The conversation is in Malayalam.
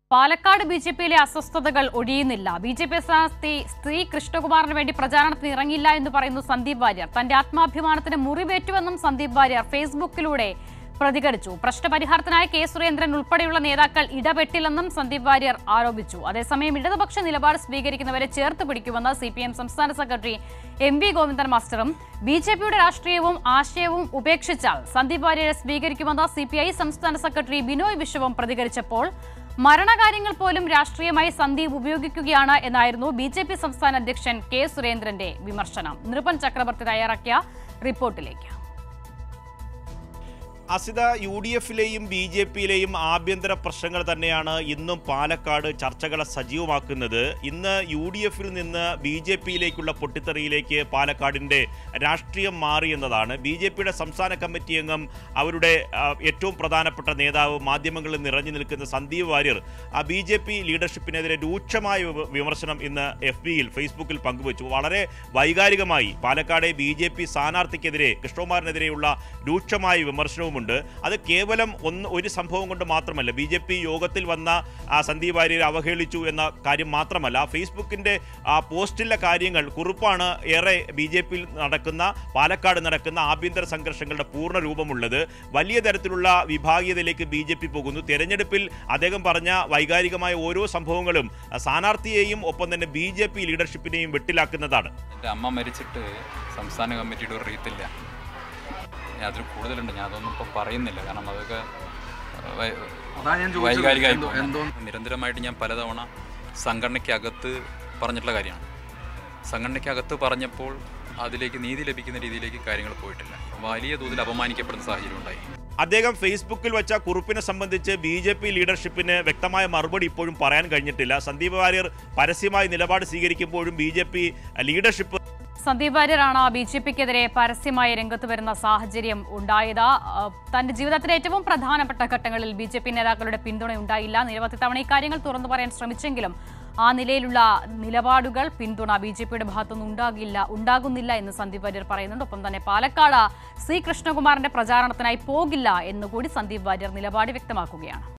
പാലക്കാട് ബി ജെ പിയിലെ അസ്വസ്ഥതകൾ ഒഴിയുന്നില്ല ബി ജെ പി സ്ഥാനാർത്ഥി സ്ത്രീ കൃഷ്ണകുമാറിന് വേണ്ടി പ്രചാരണത്തിന് ഇറങ്ങില്ല എന്ന് പറയുന്നു സന്ദീപ് വാര്യർ തന്റെ ആത്മാഭിമാനത്തിന് മുറിവേറ്റുവെന്നും സന്ദീപ് വാര്യർ ഫേസ്ബുക്കിലൂടെ പ്രതികരിച്ചു പ്രശ്നപരിഹാരത്തിനായി കെ സുരേന്ദ്രൻ ഉൾപ്പെടെയുള്ള നേതാക്കൾ ഇടപെട്ടില്ലെന്നും സന്ദീപ് വാര്യർ ആരോപിച്ചു അതേസമയം ഇടതുപക്ഷ നിലപാട് സ്വീകരിക്കുന്നവരെ ചേർത്ത് പിടിക്കുമെന്ന് സി പി എം സംസ്ഥാന സെക്രട്ടറി എം വി ഗോവിന്ദൻ മാസ്റ്ററും ബി ജെ പിയുടെ രാഷ്ട്രീയവും ആശയവും ഉപേക്ഷിച്ചാൽ സന്ദീപ് വാര്യരെ സ്വീകരിക്കുമെന്ന് സി പി ഐ സംസ്ഥാന സെക്രട്ടറി ബിനോയ് വിശ്വവും പ്രതികരിച്ചപ്പോൾ മരണകാര്യങ്ങൾ പോലും രാഷ്ട്രീയമായി സന്ദീപ് ഉപയോഗിക്കുകയാണ് എന്നായിരുന്നു ബി ജെ പി സംസ്ഥാന അധ്യക്ഷൻ കെ സുരേന്ദ്രന്റെ വിമർശനം നൃപൻ ചക്രവർത്തി തയ്യാറാക്കിയ റിപ്പോർട്ടിലേക്ക് അസിത യു ഡി എഫിലെയും ബി ജെ പിയിലെയും ആഭ്യന്തര പ്രശ്നങ്ങൾ തന്നെയാണ് ഇന്നും പാലക്കാട് ചർച്ചകളെ സജീവമാക്കുന്നത് ഇന്ന് യു ഡി എഫിൽ നിന്ന് ബി ജെ പിയിലേക്കുള്ള പൊട്ടിത്തെറിയിലേക്ക് പാലക്കാടിൻ്റെ രാഷ്ട്രീയം മാറി എന്നതാണ് ബി ജെ പിയുടെ സംസ്ഥാന കമ്മിറ്റി അംഗം അവരുടെ ആ, ഏറ്റവും പ്രധാനപ്പെട്ട നേതാവ് മാധ്യമങ്ങളിൽ നിറഞ്ഞു നിൽക്കുന്ന സന്ദീപ് വാര്യർ ആ ബി ജെ പി ലീഡർഷിപ്പിനെതിരെ രൂക്ഷമായ വിമ- വിമർശനം ഇന്ന് എഫ് ബിയിൽ ഫേസ്ബുക്കിൽ പങ്കുവച്ചു വളരെ വൈകാരികമായി പാലക്കാട് ബി ജെ പി സ്ഥാനാർത്ഥിക്കെതിരെ കൃഷ്ണകുമാറിനെതിരെയുള്ള രൂക്ഷമായ വിമർശനവുമുണ്ട് അത് കേവലം ഒന്ന് ഒരു സംഭവം കൊണ്ട് മാത്രമല്ല ബി ജെ പി യോഗത്തിൽ വന്ന ആ, സന്ദീപ് വാര്യരെ അവഹേളിച്ചു എന്ന കാര്യം മാത്രമല്ല ഫേസ്ബുക്കിൻ്റെ ആ പോസ്റ്റിലെ കാര്യങ്ങൾ കുറിപ്പാണ് ഏറെ ബി ജെ പിയിൽ നടക്കുന്ന പാലക്കാട് നടക്കുന്ന ആഭ്യന്തര സംഘർഷങ്ങളുടെ പൂർണ്ണ രൂപമുള്ളത് വലിയ തരത്തിലുള്ള വിഭാഗീയതയിലേക്ക് ബി ജെ പി പോകുന്നു തെരഞ്ഞെടുപ്പിൽ അദ്ദേഹം പറഞ്ഞ വൈകാരികമായ ഓരോ സംഭവങ്ങളും ആ, സ്ഥാനാർത്ഥിയെയും ഒപ്പം തന്നെ ബി ജെ പി ലീഡർഷിപ്പിനെയും വെട്ടിലാക്കുന്നതാണ് എൻ്റെ അമ്മ മരിച്ചിട്ട് സംസ്ഥാന കമ്മിറ്റിയുടെ ഒരു റീത്തില്ല ഞാൻ അതിൽ കൂടുതലുണ്ട് ഞാൻ അതൊന്നും ഇപ്പം പറയുന്നില്ല കാരണം അതൊക്കെ വൈ- അതാ ഞാൻ ചോദിച്ചത്. വൈകാരികമായി എന്തോ- പോകുന്നത്. എന്തോ- നിരന്തരമായിട്ട് ഞാൻ പലതവണ സംഘടനയ്ക്കകത്ത് പറഞ്ഞിട്ടുള്ള കാര്യമാണ് സംഘടനയ്ക്കകത്ത് പറഞ്ഞപ്പോൾ അതിലേക്ക് നീതി ലഭിക്കുന്ന രീതിയിലേക്ക് കാര്യങ്ങൾ പോയിട്ടില്ല വലിയ തോതിൽ അപമാനിക്കപ്പെടുന്ന സാഹചര്യം ഉണ്ടായി അദ്ദേഹം ഫേസ്ബുക്കിൽ വെച്ച കുറിപ്പിനെ സംബന്ധിച്ച് ബി ജെ പി ലീഡർഷിപ്പിന് വ്യക്തമായ മറുപടി ഇപ്പോഴും പറയാൻ കഴിഞ്ഞിട്ടില്ല സന്ദീപ് വാര്യർ പരസ്യമായി നിലപാട് സ്വീകരിക്കുമ്പോഴും B J P leadership Sandeep വാര്യരാണ് ബി ജെ പിക്കെതിരെ പരസ്യമായി രംഗത്ത് വരുന്ന സാഹചര്യം ഉണ്ടായത് ആ, തന്റെ ജീവിതത്തിലെ ഏറ്റവും പ്രധാനപ്പെട്ട ഘട്ടങ്ങളിൽ ബി ജെ പി നേതാക്കളുടെ പിന്തുണ ഉണ്ടായില്ല നിരവധി തവണ ഇക്കാര്യങ്ങൾ തുറന്നു പറയാൻ ശ്രമിച്ചെങ്കിലും ആ നിലയിലുള്ള നിലപാടുകൾ പിന്തുണ ബി ജെ പിയുടെ ഭാഗത്തുനിന്ന് ഉണ്ടാകില്ല ഉണ്ടാകുന്നില്ല എന്ന് സന്ദീപ് വാര്യർ പറയുന്നുണ്ട് ഒപ്പം തന്നെ പാലക്കാട് സി കൃഷ്ണകുമാറിന്റെ പ്രചാരണത്തിനായി പോകില്ല എന്നുകൂടി സന്ദീപ് വാര്യർ നിലപാട് വ്യക്തമാക്കുകയാണ്